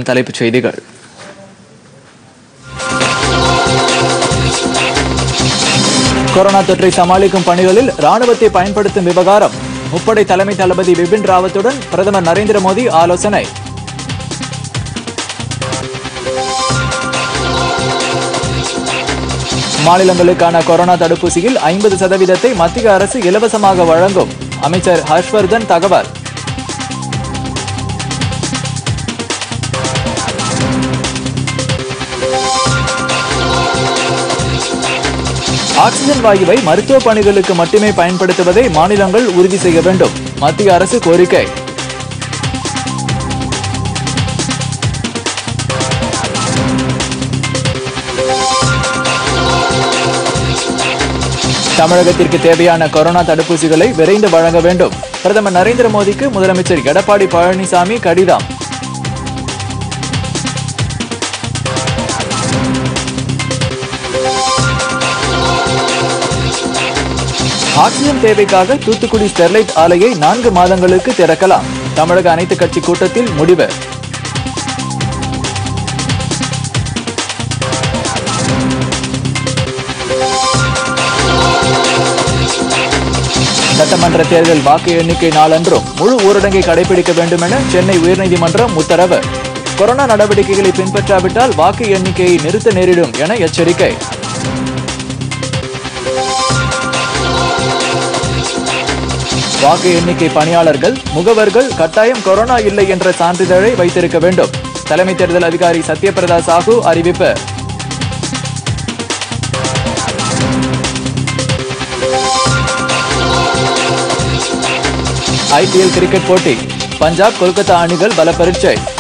தலைப்புச் செய்திகள் கொரோனா தொற்றை சமாளிக்கும் பணிகளில் ராணுவத்தை பயன்படுத்தும் விவகாரம் முப்படை தலைமை தளபதி பிபின் ராவத்துடன் பிரதமர் நரேந்திர மோடி ஆலோசனை மாநிலங்களுக்கான கொரோனா தடுப்பூசியில் ஐம்பது சதவீதத்தை மத்திய அரசு இலவசமாக வழங்கும் அமைச்சர் ஹர்ஷ்வர்தன் தகவல் ஆக்சிஜன் வாயுவை மருத்துவ பணிகளுக்கு மட்டுமே பயன்படுத்துவதை மாநிலங்கள் உறுதி செய்ய வேண்டும் மத்திய அரசு கோரிக்கை தமிழகத்திற்கு தேவையான கொரோனா தடுப்பூசிகளை விரைந்து வழங்க வேண்டும் பிரதமர் நரேந்திர மோடிக்கு முதலமைச்சர் எடப்பாடி பழனிசாமி கடிதம் ஆக்சிஜன் தேவைக்காக தூத்துக்குடி ஸ்டெர்லைட் ஆலையை நான்கு மாதங்களுக்கு திறக்கலாம் தமிழக அனைத்து கட்சி கூட்டத்தில் முடிவு சட்டமன்ற தேர்தல் வாக்கு எண்ணிக்கை நாளன்றும் முழு ஊரடங்கை கடைபிடிக்க வேண்டும் என சென்னை உயர்நீதிமன்றம் உத்தரவு கொரோனா நடவடிக்கைகளை பின்பற்றாவிட்டால் வாக்கு எண்ணிக்கையை நிறுத்த நேரிடும் என எச்சரிக்கை வாக்கு எண்ணிக்கை பணியாளர்கள் முகவர்கள் கட்டாயம் கொரோனா இல்லை என்ற சான்றிதழை வைத்திருக்க வேண்டும் தலைமை தேர்தல் அதிகாரி சத்யபிரதா சாஹூ அறிவிப்பு ஐபிஎல் கிரிக்கெட் போட்டி பஞ்சாப் கொல்கத்தா அணிகள் பல பரீட்சை